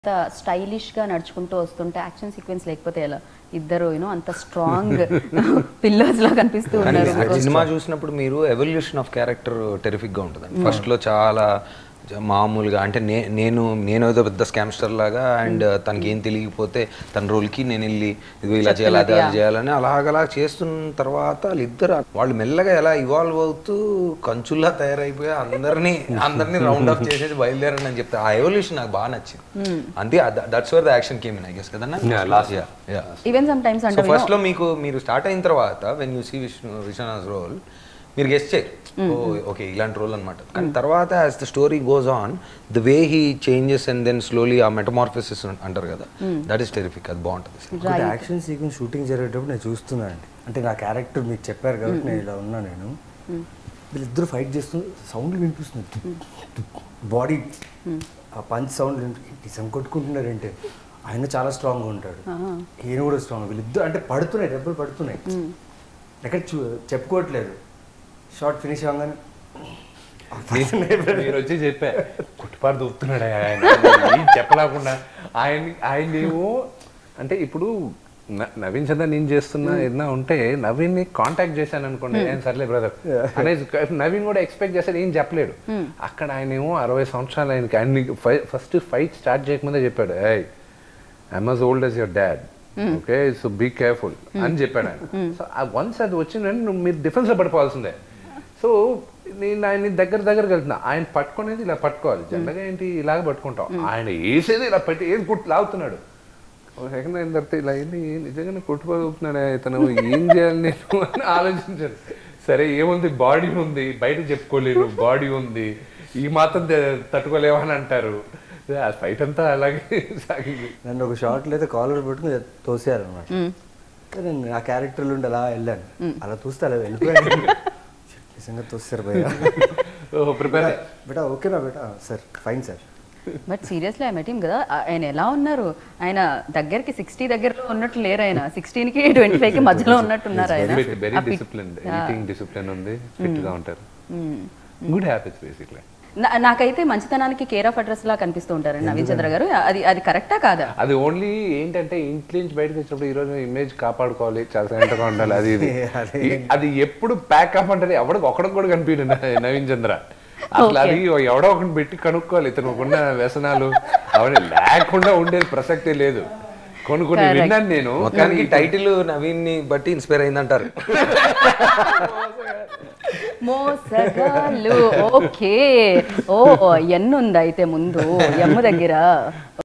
Stylish గా నడుచుకుంటూ వస్తుంటే యాక్షన్ సీక్వెన్స్ లేకపోతే ఎలా ఇద్దరు యూనో అంత స్ట్రాంగ్ పిల్లర్స్ లా కనిపిస్తూ కానీ ఉన్నారు ఆ సినిమా చూసినప్పుడు మీరు ఎవల్యూషన్ ఆఫ్ క్యారెక్టర్ టెరిఫిక్ గా ఉంటుంది ఫస్ట్ లో చాలా జ- మామూలుగా అంటే నే నేను నేను ఏదో పెద్ద స్కామ్స్టర్ లాగా అండ్ తనకి ఏం తెలియకపోతే తన రోల్కి నేను వెళ్ళి ఇదిగో ఇలా చేయాలి అది అది చేయాలని అలాగలా చేస్తున్న తర్వాత వాళ్ళిద్దరు వాళ్ళు మెల్లగా ఎలా ఇవాల్వ్ అవుతూ కంచుల్లా తయారైపోయి అందరినీ అందరినీ రౌండ్ అప్ చేసేసి బయలుదేరండి అని చెప్తే ఆ ఎవల్యూషన్ నాకు బాగా నచ్చింది అంతే that's where the action came in I guess కదా last yeah even some times so అంటే ఫస్ట్ లో మీకు మీరు స్టార్ట్ అయిన తర్వాత when you see Vishnu Vishwanath role మీరు గెస్ట్ చేయరు ఓ ఓకే ఇలాంటి రోల్ అనమాట కానీ తర్వాత as the story goes on the way he changes and then slowly uh metamorphosis అంటారు కదా దట్ ఈస్ టెరిఫిక్ అది బాగుంటుంది ఇంకోటి యాక్షన్ సీక్వెన్స్ షూటింగ్ జరిగేటప్పుడు నేను చూస్తున్నాను అండి అంటే నా క్యారెక్టర్ మీకు చెప్పారు కాబట్టి నేను ఇలా ఉన్నా నేను వీళ్ళిద్దరు ఫైట్ చేస్తూ సౌండ్ వినిపిస్తుంది బాడీ ఆ పంచ్ సౌండ్ నిజం కొట్టుకుంటున్నారంటే ఆయన చాలా స్ట్రాంగ్గా ఉంటాడు ఈయన కూడా స్ట్రాంగ్ వీళ్ళిద్దరు అంటే పడుతున్నాయి దెబ్బలు పడుతున్నాయి ఎక్కడ చూ చెప్పుకోవట్లేదు షార్ట్ ఫినిష్ అవ్వగానే మీరు వచ్చి చెప్పా కుట్టుపాటు దొప్పుతున్నాడు ఆయన ఏం చెప్పలేకుండా ఆయన ఆయన ఏమో అంటే ఇప్పుడు న- నవీన్ చంద్ర నేను చేస్తున్నా ఏదైనా ఉంటే నవీన్ ని కాంటాక్ట్ చేశాను అనుకోండి ఏం సర్లే బ్రదర్ అనేది నవీన్ కూడా ఎక్స్పెక్ట్ చేస్తాడు ఏం చెప్పలేడు అక్కడ ఆయన ఏమో అరవై సంవత్సరాలు ఆయనకి ఆయన ఫస్ట్ ఫైట్ స్టార్ట్ చేయకముందే చెప్పాడు I I'm as old as your dad okay so be careful అని చెప్పాడు ఆయన సో వన్స్ అది వచ్చిందంటే నువ్వు మీరు డిఫెన్స్ లో పడిపోవాల్సిందే సో నేను ఆయన దగ్గర దగ్గరకు వెళ్తున్నా ఆయన పట్టుకునేది ఇలా పట్టుకోవాలి జనరల్గా ఏంటి ఇలాగ పట్టుకుంటాం ఆయన వేసేది ఇలా పెట్టి ఏది కుట్టు లాగుతున్నాడు ఒక సెకండ్ అయిన తర్వాత ఇలా ఏంటి నిజంగానే కుట్టుకోగలుగుతున్నాడు ఇతను ఏం చేయాలి నేను అని ఆలోచించాను సరే ఏముంది బాడీ ఉంది బయట చెప్పుకోలేరు బాడీ ఉంది ఈ మాత్రం త- తట్టుకోలేమని అంటారు ఆ ఫైట్ అంతా అలాగే సాగింది నన్ను ఒక షార్ట్లో అయితే కాలర్ పెట్టుకుని తోసేయాలన్నమాట నేను ఆ క్యారెక్టర్లు ఉండి అలా వెళ్ళాను అలా చూస్తే అలా వెళ్ళిపోయాను నిజంగా తోస్తారు భయ్య ప్రిపేర్ బేటా ఓకేనా బేటా sir fine sir but seriously I met him కదా ఆ- ఆయన ఎలా ఉన్నారు ఆయన దగ్గరికి సిక్స్టీ దగ్గరలో ఉన్నట్టు లేరు ఆయన సిక్స్టీన్ కి ట్వంటీ ఫైవ్ కి మధ్యలో ఉన్నట్టు ఉన్నారు ఆయన very uh fit- discipline editing discipline ఉంది ఫిట్ గా ఉంటారు గుడ్ హ్యాబిట్స్ బేసిక్లీ నా- నాకైతే మంచితనానికి కేర్ ఆఫ్ అడ్రస్ లా కనిపిస్తూ ఉంటారు నవీన్ చంద్ర గారు అది అది కరెక్టా కాదా అది ఓన్లీ ఏంటంటే ఇంటి నుంచి బయటకు వచ్చినప్పుడు ఈ రోజు ఇమేజ్ కాపాడుకోవాలి చాలా సైలెంట్ గా ఉండాలి అది ఇది ఈ- అది ఎప్పుడు ప్యాక్ అప్ అంటే ఎవడికి ఒకడికి కూడా కనిపించదు న- నవీన్ చంద్ర అసలు అది ఎవడో ఒకటి పెట్టి కనుక్కోవాలి ఇతను ఉన్న వ్యసనాలు అవన్నీ లేకుండా ఉండేది ప్రసక్తే లేదు కొన్ని కొన్ని Correct. విన్నాను నేను మొత్తానికి టైటిల్ నవీన్ ని బట్టి ఇన్స్పైర్ అయిందంటారు మోసగాళ్ళు ఓకే ఓ ఎన్నుంది అయితే ముందు ఎమ్ము దగ్గర